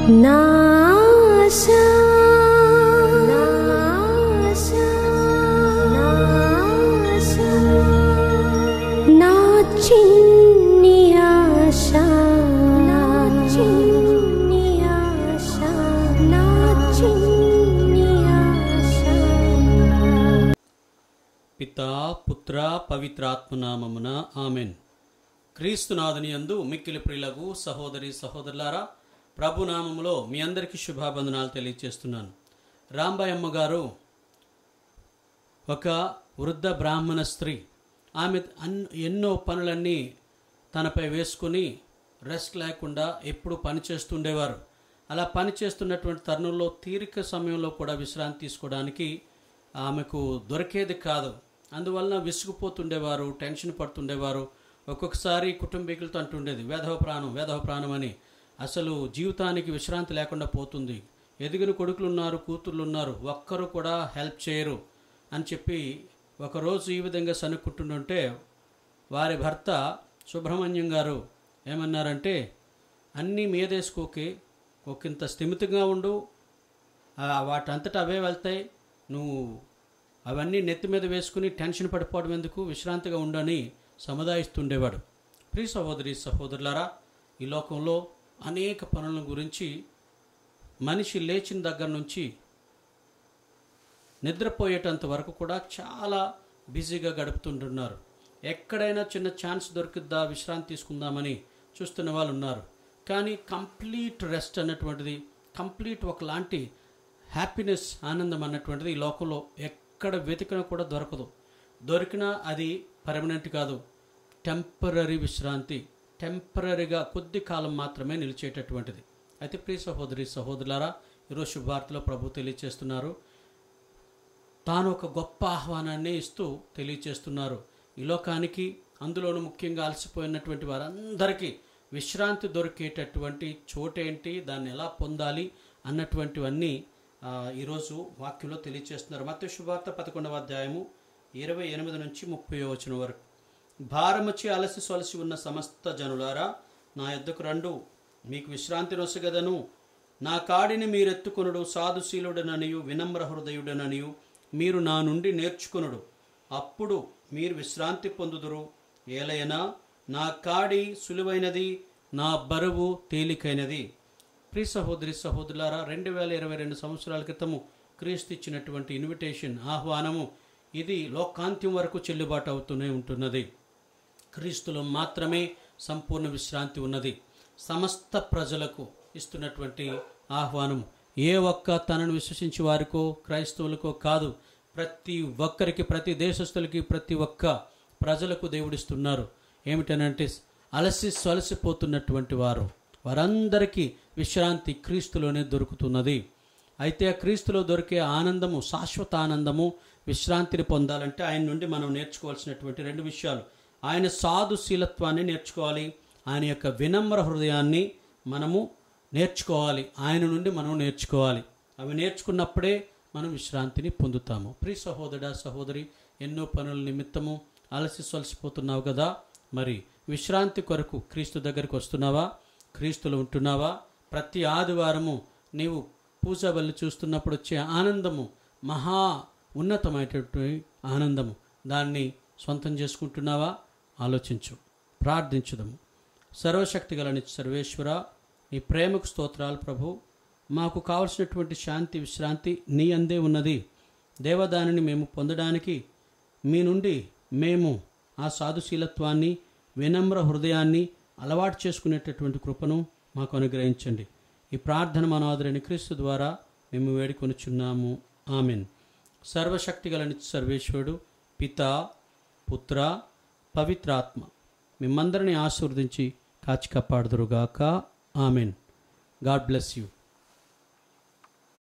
నాశా నాశా నాశా నా చిన్ని ఆశ నా చిన్ని ఆశ నా చిన్ని ఆశ పితా పుత్ర పవిత్రాత్మనామమున ఆమెన్ క్రీస్తునాథుని యందు మిక్కిలి ప్రియులకు సహోదరి సహోదరులారా ప్రభునామములో మీ అందరికీ శుభాబంధనాలు తెలియజేస్తున్నాను రాంబాయమ్మ గారు ఒక వృద్ధ బ్రాహ్మణ స్త్రీ ఆమె అన్ ఎన్నో పనులన్నీ తనపై వేసుకుని రెస్ట్ లేకుండా ఎప్పుడు పని చేస్తుండేవారు అలా పని చేస్తున్నటువంటి తరుణంలో తీరిక సమయంలో కూడా విశ్రాంతి తీసుకోవడానికి ఆమెకు దొరికేది కాదు అందువలన విసుగుపోతుండేవారు టెన్షన్ పడుతుండేవారు ఒక్కొక్కసారి కుటుంబీకులతో అంటుండేది వేధవ ప్రాణం వేధవ ప్రాణం అని అసలు జీవితానికి విశ్రాంతి లేకుండా పోతుంది ఎదిగిన కొడుకులు ఉన్నారు కూతుర్లు ఉన్నారు ఒక్కరు కూడా హెల్ప్ చేయరు అని చెప్పి ఒకరోజు ఈ విధంగా సనుక్కుంటుంటే వారి భర్త సుబ్రహ్మణ్యం గారు ఏమన్నారంటే అన్నీ మీదేసుకోకి ఒకంత స్థిమితంగా ఉండు ఆ వాటంతటా అవే వెళ్తాయి నువ్వు అవన్నీ నెత్తి మీద వేసుకుని టెన్షన్ పడిపోవడం ఎందుకు విశ్రాంతిగా ఉండని సముదాయిస్తుండేవాడు ప్రియ సహోదరి సహోదరులారా ఈ లోకంలో అనేక పనుల గురించి మనిషి లేచిన దగ్గర నుంచి నిద్రపోయేటంత వరకు కూడా చాలా బిజీగా గడుపుతుంటున్నారు ఎక్కడైనా చిన్న ఛాన్స్ దొరికిద్దా విశ్రాంతి తీసుకుందామని చూస్తున్న వాళ్ళు ఉన్నారు కానీ కంప్లీట్ రెస్ట్ అన్నటువంటిది కంప్లీట్ ఒకలాంటి హ్యాపీనెస్ ఆనందం అన్నటువంటిది ఈ లోకంలో ఎక్కడ వెతికినా కూడా దొరకదు దొరికినా అది పర్మనెంట్ కాదు టెంపరీ విశ్రాంతి టెంపరీగా కొద్ది కాలం మాత్రమే నిలిచేటటువంటిది అయితే ప్రియ సహోదరి సహోదరులారా ఈరోజు శుభార్తలో ప్రభు తెలియచేస్తున్నారు తాను ఒక గొప్ప ఆహ్వానాన్ని ఇస్తూ తెలియచేస్తున్నారు ఈ లోకానికి అందులోనూ ముఖ్యంగా అలసిపోయినటువంటి వారందరికీ విశ్రాంతి దొరికేటటువంటి చోటేంటి దాన్ని ఎలా పొందాలి అన్నటువంటివన్నీ ఆ, ఈరోజు వాక్యంలో తెలియచేస్తున్నారు మత్త శుభార్త పదకొండవ అధ్యాయము ఇరవై ఎనిమిది నుంచి ముప్పై వచనం వరకు భారమొచ్చి అలసి సొలసి ఉన్న సమస్త జనులారా నా యొద్దకు రండు మీకు విశ్రాంతి నొసగదను నా కాడిని మీరెత్తుకొనుడు సాధుశీలుడననియు వినమ్ర హృదయుడననియు మీరు నా నుండి నేర్చుకొనుడు అప్పుడు మీరు విశ్రాంతి పొందుదురు ఏలయనా నా కాడి సులువైనది నా బరువు తేలికైనది ప్రియ సహోదరి సహోదరులారా రెండు వేల ఇరవై రెండు సంవత్సరాల క్రితము క్రీస్తు ఇచ్చినటువంటి ఇన్విటేషన్ ఆహ్వానము ఇది లోకాంత్యం వరకు చెల్లుబాటు అవుతూనే ఉంటున్నది క్రీస్తులో మాత్రమే సంపూర్ణ విశ్రాంతి ఉన్నది సమస్త ప్రజలకు ఇస్తున్నటువంటి ఆహ్వానం ఏ ఒక్క తనను విశ్వసించే వారికో క్రైస్తవులకో కాదు ప్రతి ఒక్కరికి ప్రతి దేశస్తులకి ప్రతి ఒక్క ప్రజలకు దేవుడిస్తున్నారు ఏమిటనంటే అలసి సొలసిపోతున్నటువంటి వారు వారందరికీ విశ్రాంతి క్రీస్తులోనే దొరుకుతున్నది అయితే ఆ క్రీస్తులో దొరికే ఆనందము శాశ్వత ఆనందము విశ్రాంతిని పొందాలంటే ఆయన నుండి మనం నేర్చుకోవాల్సినటువంటి రెండు విషయాలు ఆయన సాధుశీలత్వాన్ని నేర్చుకోవాలి ఆయన యొక్క వినమ్ర హృదయాన్ని మనము నేర్చుకోవాలి ఆయన నుండి మనం నేర్చుకోవాలి అవి నేర్చుకున్నప్పుడే మనం విశ్రాంతిని పొందుతాము ప్రియ సహోదర సహోదరి ఎన్నో పనుల నిమిత్తము అలసి సొలసిపోతున్నావు కదా మరి విశ్రాంతి కొరకు క్రీస్తు దగ్గరికి వస్తున్నావా క్రీస్తులో ఉంటున్నావా ప్రతి ఆదివారము నీవు పూజ బలి చూస్తున్నప్పుడు వచ్చే ఆనందము మహా ఉన్నతమైనటువంటి ఆనందము దాన్ని సొంతం చేసుకుంటున్నావా ఆలోచించు ప్రార్థించుదము సర్వశక్తి గలని సర్వేశ్వర నీ ప్రేమకు స్తోత్రాలు ప్రభు మాకు కావలసినటువంటి శాంతి విశ్రాంతి నీ అందే ఉన్నది దేవదానిని మేము పొందడానికి మీ నుండి మేము ఆ సాధుశీలత్వాన్ని వినమ్ర హృదయాన్ని అలవాటు చేసుకునేటటువంటి కృపను మాకు అనుగ్రహించండి ఈ ప్రార్థన మనాదురైన క్రీస్తు ద్వారా మేము వేడుకొనుచున్నాము ఆమెన్ సర్వశక్తి గలని సర్వేశ్వరుడు పిత పుత్ర పవిత్రాత్మ మిమ్మందరిని ఆశీర్వదించి కాచి కాపాడుదురుగాక ఆమెన్ గాడ్ బ్లెస్ యూ